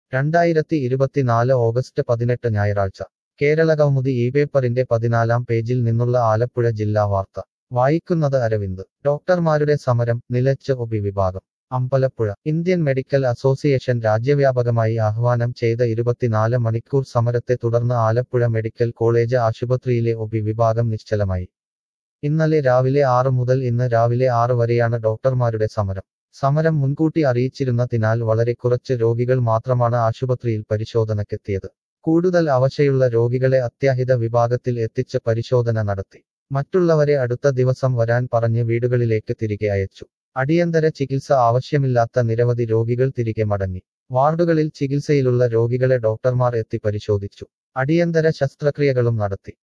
രണ്ടായിരത്തി ഇരുപത്തിനാല് ഓഗസ്റ്റ് പതിനെട്ട് ഞായറാഴ്ച കേരളകൗമുദി ഈ പേപ്പറിന്റെ പതിനാലാം പേജിൽ നിന്നുള്ള ആലപ്പുഴ ജില്ലാ വാർത്ത വായിക്കുന്നത് അരവിന്ദ് ഡോക്ടർമാരുടെ സമരം നിലച്ച് ഒബി വിഭാഗം അമ്പലപ്പുഴ ഇന്ത്യൻ മെഡിക്കൽ അസോസിയേഷൻ രാജ്യവ്യാപകമായി ആഹ്വാനം ചെയ്ത ഇരുപത്തിനാല് മണിക്കൂർ സമരത്തെ തുടർന്ന് ആലപ്പുഴ മെഡിക്കൽ കോളേജ് ആശുപത്രിയിലെ ഒബി വിഭാഗം നിശ്ചലമായി ഇന്നലെ രാവിലെ ആറ് മുതൽ ഇന്ന് രാവിലെ ആറ് വരെയാണ് ഡോക്ടർമാരുടെ സമരം സമരം മുൻകൂട്ടി അറിയിച്ചിരുന്നതിനാൽ വളരെ കുറച്ച് രോഗികൾ മാത്രമാണ് ആശുപത്രിയിൽ പരിശോധനയ്ക്കെത്തിയത് കൂടുതൽ അവശയുള്ള രോഗികളെ അത്യാഹിത വിഭാഗത്തിൽ എത്തിച്ച് പരിശോധന നടത്തി മറ്റുള്ളവരെ അടുത്ത ദിവസം വരാൻ പറഞ്ഞ് വീടുകളിലേക്ക് തിരികെ അയച്ചു അടിയന്തര ചികിത്സ ആവശ്യമില്ലാത്ത നിരവധി രോഗികൾ തിരികെ മടങ്ങി വാർഡുകളിൽ ചികിത്സയിലുള്ള രോഗികളെ ഡോക്ടർമാർ എത്തി പരിശോധിച്ചു അടിയന്തര ശസ്ത്രക്രിയകളും നടത്തി